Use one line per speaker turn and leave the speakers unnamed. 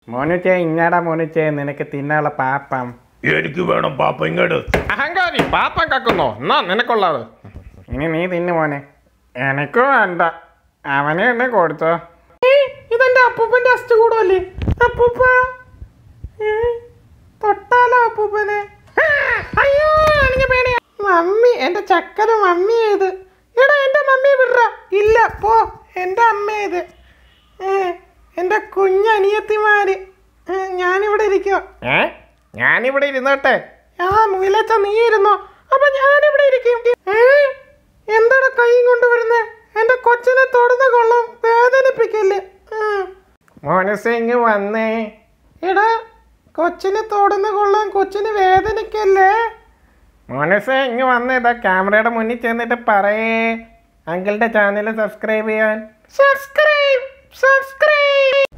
മോനുച്ചേ ഇങ്ങാടാ മോനുച്ചേ നിനക്ക് തിന്നാനുള്ള പാപ്പം
എനിക്ക് വേണം പാപ്പ ഇങ്ങോട്ട്
അഹങ്കാരി പാപ്പം കക്കുന്നോ എന്നാ നിനക്കുള്ളത് ഇനി നീ തിന്നു മോനെ എനിക്കും വേണ്ട അവനെ എന്നെ കൊടുത്തോ ഇതെന്റെ അപ്പൂപ്പന്റെ അസ്ഥ കൂടുമല്ലേ അപ്പൂപ്പ ഏ, തൊട്ടാലോ അപ്പൂപ്പനെ ആ, അയ്യോ എനിക്ക് പേടിയാ മമ്മി എന്റെ ചക്കര മമ്മി ഇത് എടാ എന്റെ മമ്മി വിടറ ഇല്ല പോ എന്റെ അമ്മ ഇത് ഏ, എന്റെ കുഞ്ഞനിയത്തിമാര് ഏ, ഞാനിവിടെ ഇരിക്കോ ഏ ഞാനിവിടെ ഇരുന്നോട്ടെ ആ മുയിലച്ച നീ ഇരുന്നോ അപ്പൊ ഞാനിവിടെ ഇരിക്കും ഏ എന്താണ് കൈയും കൊണ്ടുവരുന്നേ എന്റെ കൊച്ചിനെ തൊടുന്ന കൊള്ളും വേദനിപ്പിക്കല്ലേ മോനസിങ് വന്നേ എടാ കൊച്ചിനെ തൊടുന്ന കൊള്ളാം കൊച്ചിന് വേദനിക്കല്ലേ മോനസേ ഇങ്ങ് വന്ന് ഇതാ ക്യാമറയുടെ മുന്നിൽ ചെന്നിട്ട് പറയേ അങ്കിളുടെ ചാനൽ സബ്സ്ക്രൈബ് ചെയ്യാൻ സബ്സ്ക്രൈബ് സബ്സ്ക്രൈബ്